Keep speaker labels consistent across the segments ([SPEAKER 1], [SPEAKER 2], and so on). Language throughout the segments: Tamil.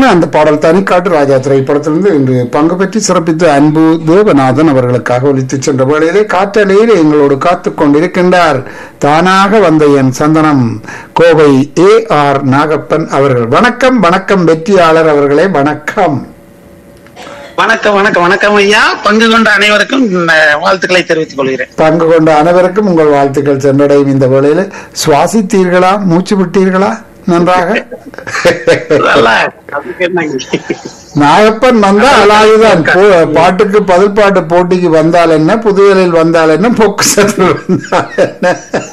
[SPEAKER 1] அந்த பாடல் தனிக்காட்டு ராஜா திரைப்படத்திலிருந்து இன்று பங்கு பெற்று சிறப்பித்து அன்பு தேவநாதன் அவர்களுக்காக ஒலித்து சென்ற வேளையிலே காற்றலையில் எங்களோடு காத்துக் கொண்டிருக்கின்றார் தானாக வந்த என் சந்தனம் கோவை ஏ ஆர் நாகப்பன் அவர்கள் வணக்கம் வணக்கம் வெற்றியாளர் அவர்களே வணக்கம்
[SPEAKER 2] வணக்கம் வணக்கம் வணக்கம் ஐயா பங்கு கொண்ட அனைவருக்கும் அஹ், வாழ்த்துக்களை தெரிவித்துக் கொள்கிறேன்
[SPEAKER 1] பங்கு கொண்ட அனைவருக்கும் உங்கள் வாழ்த்துக்கள் சென்றடையும் இந்த வேளையில் சுவாசித்தீர்களா மூச்சு விட்டீர்களா நன்றாக
[SPEAKER 2] நல்லா, அதுக்கு என்னங்க?
[SPEAKER 1] நாகப்பன் வந்தா அழகுதான் போ- பாட்டுக்கு பதில் பாட்டு போட்டிக்கு வந்தால் என்ன புதுவெளியில் வந்தால் என்ன பொக்குசத்தில் வந்தால் என்ன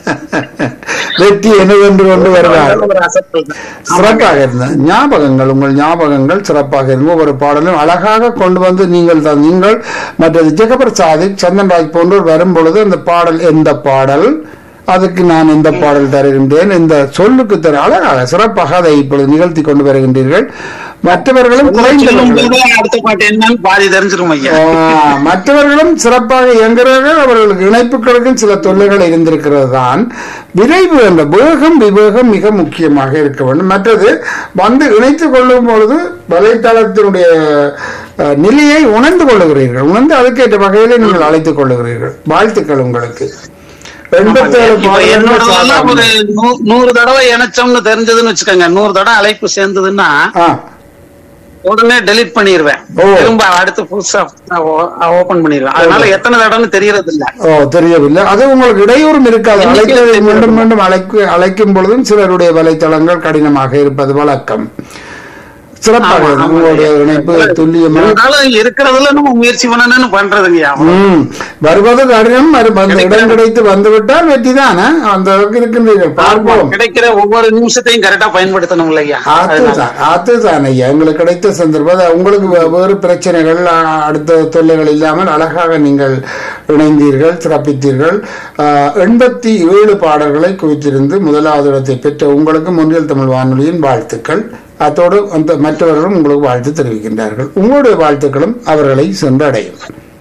[SPEAKER 1] வெற்றி எனவென்று கொண்டு வருவார்
[SPEAKER 2] ஒரு அசத்தல் தான்.
[SPEAKER 1] சிறப்பாக இருந்த ஞாபகங்கள் உங்கள் ஞாபகங்கள் சிறப்பாக இருந்த ஒவ்வொரு பாடலும் அழகாக கொண்டு வந்து நீங்கள் தான் நீங்கள் மற்றது ஜெகபிரசாதி சந்தன்ராஜ் போன்றோர் வரும் பொழுது அந்த பாடல் எந்த பாடல் அதுக்கு நான் இந்த பாடல் தருகின்றேன் இந்த சொல்லுக்கு தர அழகாக சிறப்பாக அதை இப்பொழுது நிகழ்த்தி கொண்டு வருகின்றீர்கள் மற்றவர்களும்
[SPEAKER 2] சொல்லும்
[SPEAKER 1] குறைந்தவர்கள்
[SPEAKER 2] போது அடுத்த பாட்டு என்னன்னு பாதி தெரிஞ்சிரும் ஐயா
[SPEAKER 1] ஆ, மற்றவர்களும் சிறப்பாக இயங்குகிறார்கள் அவர்களுக்கு இணைப்புகளுக்கும் சில தொல்லைகள் இருந்திருக்கிறது தான் விரைவு என்ற வேகம் விவேகம் மிக முக்கியமாக இருக்க வேண்டும் மற்றது வந்து இணைத்துக் கொள்ளும் பொழுது வலைத்தளத்தினுடைய அஹ், நிலையை உணர்ந்து கொள்ளுகிறீர்கள் உணர்ந்து அதுக்கேற்ற வகையிலே நீங்கள் அழைத்துக் கொள்ளுகிறீர்கள் வாழ்த்துக்கள் உங்களுக்கு எண்பத்தேழு
[SPEAKER 2] இப்ப என்னோடதெல்லாம் ஒரு
[SPEAKER 1] பாடல்கள்
[SPEAKER 2] நூ- நூறு தடவை இணைச்சோம்னு தெரிஞ்சதுன்னு வச்சுக்கோங்க நூறு தடவை அழைப்பு சேர்ந்ததுன்னா
[SPEAKER 1] ஆ,
[SPEAKER 2] உடனே டெலீட் பண்ணிடுவேன்
[SPEAKER 1] ஓ.
[SPEAKER 2] திரும்ப அடுத்து புதுசா ஓபன் பண்ணிடுவேன் அதனால எத்தனை தடவைன்னு தெரியறது இல்ல
[SPEAKER 1] ஓ தெரியவில்லை அது உங்களுக்கு இடையூறும் இருக்காது
[SPEAKER 2] இன்னைக்கு
[SPEAKER 1] அழைத்ததை
[SPEAKER 2] தெரியும்.
[SPEAKER 1] மீண்டும் மீண்டும் அழைக்க அழைக்கும் பொழுதும் சிலருடைய வலைத்தளங்கள் கடினமாக இருப்பது வழக்கம் சிறப்பாக
[SPEAKER 2] ஆமா,
[SPEAKER 1] இருக்கு.
[SPEAKER 2] ஆமா.
[SPEAKER 1] உங்களுடைய இணைப்பு துல்லியமாக
[SPEAKER 2] இருந்தாலும் இருக்கிறதுல நம்ம முயற்சி பண்ணணும்னு பண்றதுங்கய்யா
[SPEAKER 1] ம் வருவது கடினம் வரு- அந்த இடம் கிடைத்து வந்துவிட்டால் வெற்றி தானே அந்த அளவுக்கு இருக்கின்றீர்கள் பார்ப்போம்
[SPEAKER 2] கிடைக்கிற ஒவ்வொரு நிமிஷத்தையும் கரெக்டா பயன்படுத்தணும் இல்லையா
[SPEAKER 1] அதுதான் அதுதான் ஐயா உங்களுக்கு கிடைத்த சந்தர்ப்பம் அது உங்களுக்கு வே- வேறு பிரச்சனைகள் அ, அடுத்த தொல்லைகள் இல்லாமல் அழகாக நீங்கள் இணைந்தீர்கள் சிறப்பித்தீர்கள் அ, எண்பத்தி ஏழு பாடல்களை குவித்திருந்து முதலாவது இடத்தை பெற்ற உங்களுக்கு முன்னில் தமிழ் வானொலியின் வாழ்த்துக்கள் அத்தோடு அந்த மற்றவர்களும் உங்களுக்கு வாழ்த்து தெரிவிக்கின்றார்கள் உங்களுடைய வாழ்த்துக்களும் அவர்களை சென்றடையும்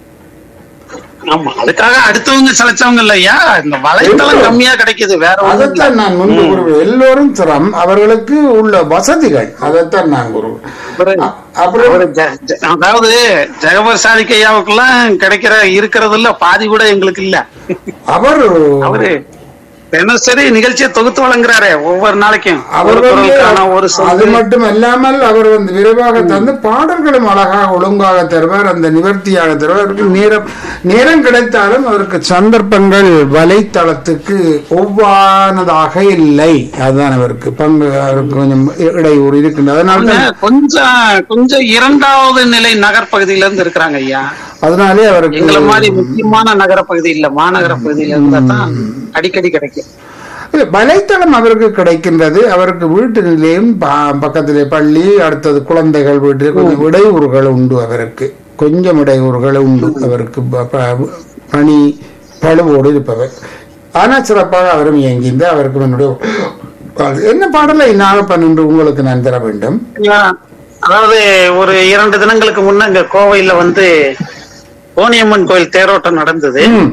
[SPEAKER 2] ஆமா அதுக்காக அடுத்தவங்க சளைச்சவங்க இல்லையா இந்த வலைத்தளம் கம்மியா கிடைக்குது வேற ஒண்ணும் இல்ல.
[SPEAKER 1] அதைத்தான் நான் முன்பு கூறுவேன் எல்லோரும் சிரம் அவர்களுக்கு உள்ள வசதிகள் அதைத்தான் நான் கூறுவேன்
[SPEAKER 2] அவரு-
[SPEAKER 1] அ- அப்புறம்
[SPEAKER 2] அவரு ஜ- ஜ- அதாவது ஜெகபர் சாதிக்கையாவுக்கெல்லாம் கிடைக்கிற இருக்கிறது இல்ல பாதி கூட எங்களுக்கு இல்ல
[SPEAKER 1] அவர்
[SPEAKER 2] அவரு தினசரி நிகழ்ச்சியை தொகுத்து வழங்குறாரு ஒவ்வொரு நாளைக்கும்
[SPEAKER 1] அவர்
[SPEAKER 2] ஒரு
[SPEAKER 1] வந்து
[SPEAKER 2] குரலுக்கான ஒரு
[SPEAKER 1] அது
[SPEAKER 2] சொல்லு
[SPEAKER 1] மட்டும் அல்லாமல் அவர் வந்து விரைவாக தந்து பாடல்களும் அழகாக ஒழுங்காக தருவார் அந்த நிவர்த்தியாக தருவார் அவருக்கு நேரம் நேரம் கிடைத்தாலும் அவருக்கு சந்தர்ப்பங்கள் வலைத்தளத்துக்கு ஒவ்வானதாக இல்லை அதுதான் அவருக்கு பங்கு அவருக்கு கொஞ்சம் இடையூறு இருக்கின்றது அதனால
[SPEAKER 2] அவங்க
[SPEAKER 1] தான்
[SPEAKER 2] கொஞ்சம் கொஞ்சம் இரண்டாவது நிலை நகர்பகுதியில இருந்து இருக்கிறாங்க ஐயா
[SPEAKER 1] அதனாலே அவருக்கு
[SPEAKER 2] எங்களை மாதிரி முக்கியமான நகர பகுதி இல்ல மாநகர பகுதியில இருந்தா தான் அடிக்கடி கிடைக்கும்
[SPEAKER 1] இல்ல, வலைத்தளம் அவருக்கு கிடைக்கின்றது அவருக்கு வீட்டு நிலையும் ப- பக்கத்திலே பள்ளி அடுத்தது குழந்தைகள் வீட்டில் கொஞ்சம் இடையூறுகள் உண்டு அவருக்கு கொஞ்சம் இடையூறுகள் உண்டு அவருக்கு ப- ப- பணி பழுவோடு இருப்பவர் ஆனா சிறப்பாக அவரும் இயங்கிந்து அவருக்கு என்னுடைய வாழ்த்து. என்ன பாடலை நாகப்பன் என்று உங்களுக்கு நான் தர வேண்டும்
[SPEAKER 2] ஐயா, அதாவது ஒரு இரண்டு தினங்களுக்கு முன்ன இங்க கோவையில வந்து கோணியம்மன் கோயில் தேரோட்டம் நடந்தது
[SPEAKER 1] ம்,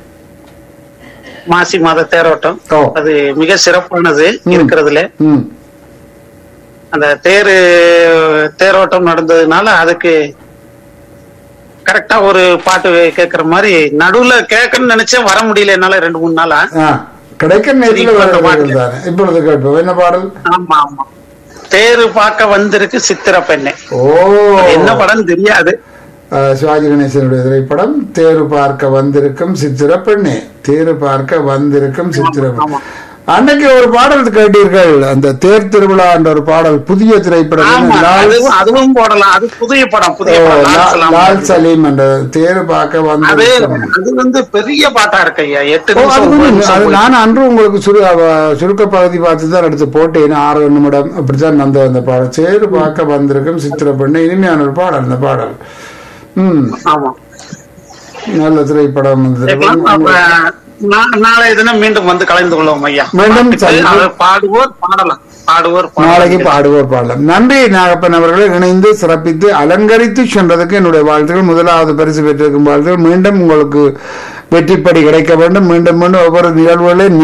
[SPEAKER 2] மாசி மாத தேரோட்டம்
[SPEAKER 1] ஓ.
[SPEAKER 2] அது மிக சிறப்பானது இருக்கிறதுல
[SPEAKER 1] ம்.
[SPEAKER 2] அந்த தேரு தேரோட்டம் நடந்ததுனால அதுக்கு கரெக்டா ஒரு பாட்டு கேக்குற மாதிரி நடுவுல கேட்கணும்னு நினைச்சேன் வர முடியல என்னால ரெண்டு மூணு நாளா
[SPEAKER 1] ஆ, கிடைக்கிற நேரத்தில்
[SPEAKER 2] இப்ப அந்த
[SPEAKER 1] வர
[SPEAKER 2] பாட்டு.
[SPEAKER 1] தானே இப்பொழுது கேட்போம் என்ன பாடல்
[SPEAKER 2] ஆமா ஆமா தேரு பார்க்க வந்திருக்கு சித்திர பெண்ணே
[SPEAKER 1] ஓ
[SPEAKER 2] என்ன படம் தெரியாது
[SPEAKER 1] அஹ் சிவாஜி கணேசனுடைய திரைப்படம் தேரு பார்க்க வந்திருக்கும் சித்திர பெண்ணே தேரு பார்க்க வந்திருக்கும் சித்திர
[SPEAKER 2] ஆமா.
[SPEAKER 1] அன்னைக்கு ஒரு பாடல் கேட்டீர்கள் அந்த தேர் திருவிழா என்ற ஒரு பாடல் புதிய திரைப்படம்
[SPEAKER 2] ஆமா
[SPEAKER 1] லால்
[SPEAKER 2] அதுவும் அதுவும் போடலாம் அது புதிய படம் புதிய
[SPEAKER 1] ஓ,
[SPEAKER 2] படம்
[SPEAKER 1] லா-
[SPEAKER 2] லால் சலாம்.
[SPEAKER 1] லால் சலீம் என்ற தேரு பார்க்க
[SPEAKER 2] அது
[SPEAKER 1] வந்திருக்கும்
[SPEAKER 2] அது வந்து பெரிய பாட்டா இருக்கு ஐயா எட்டு
[SPEAKER 1] ஓ, அது
[SPEAKER 2] நிமிஷம் ஒன்பது
[SPEAKER 1] வந்து-
[SPEAKER 2] நிமிஷம்
[SPEAKER 1] அது
[SPEAKER 2] போயிட்டு.
[SPEAKER 1] நான் அன்று உங்களுக்கு சுரு அவ- சுருக்க பகுதி பார்த்து தான் எடுத்து போட்டேன் ஆறு நிமிடம் அப்படித்தான் வந்த அந்த பாடல் சேரு பார்க்க வந்திருக்கும் சித்திர பெண்ணே இனிமையான ஒரு பாடல் அந்த பாடல் ம்
[SPEAKER 2] ஆமா
[SPEAKER 1] நல்ல திரைப்படம் அந்த
[SPEAKER 2] கேட்கலாம்.
[SPEAKER 1] திரைப்படம்
[SPEAKER 2] அப்ப நா- நாளைய தினம் மீண்டும் வந்து கலந்து கொள்வோம் ஐயா
[SPEAKER 1] மீண்டும் சந்திப்போம்.
[SPEAKER 2] அது பாடுவோர் பாடலாம் பாடுவோர்
[SPEAKER 1] நாளைக்கு
[SPEAKER 2] பாடலாம்
[SPEAKER 1] பாடுவோர் பாடலாம் நன்றி நாகப்பன் அவர்களை இணைந்து சிறப்பித்து அலங்கரித்து சென்றதுக்கு என்னுடைய வாழ்த்துக்கள் முதலாவது பரிசு பெற்றிருக்கும் வாழ்த்துக்கள் மீண்டும் உங்களுக்கு வெற்றிப்படி கிடைக்க வேண்டும் மீண்டும் மீண்டும் ஒவ்வொரு நிகழ்வுகளை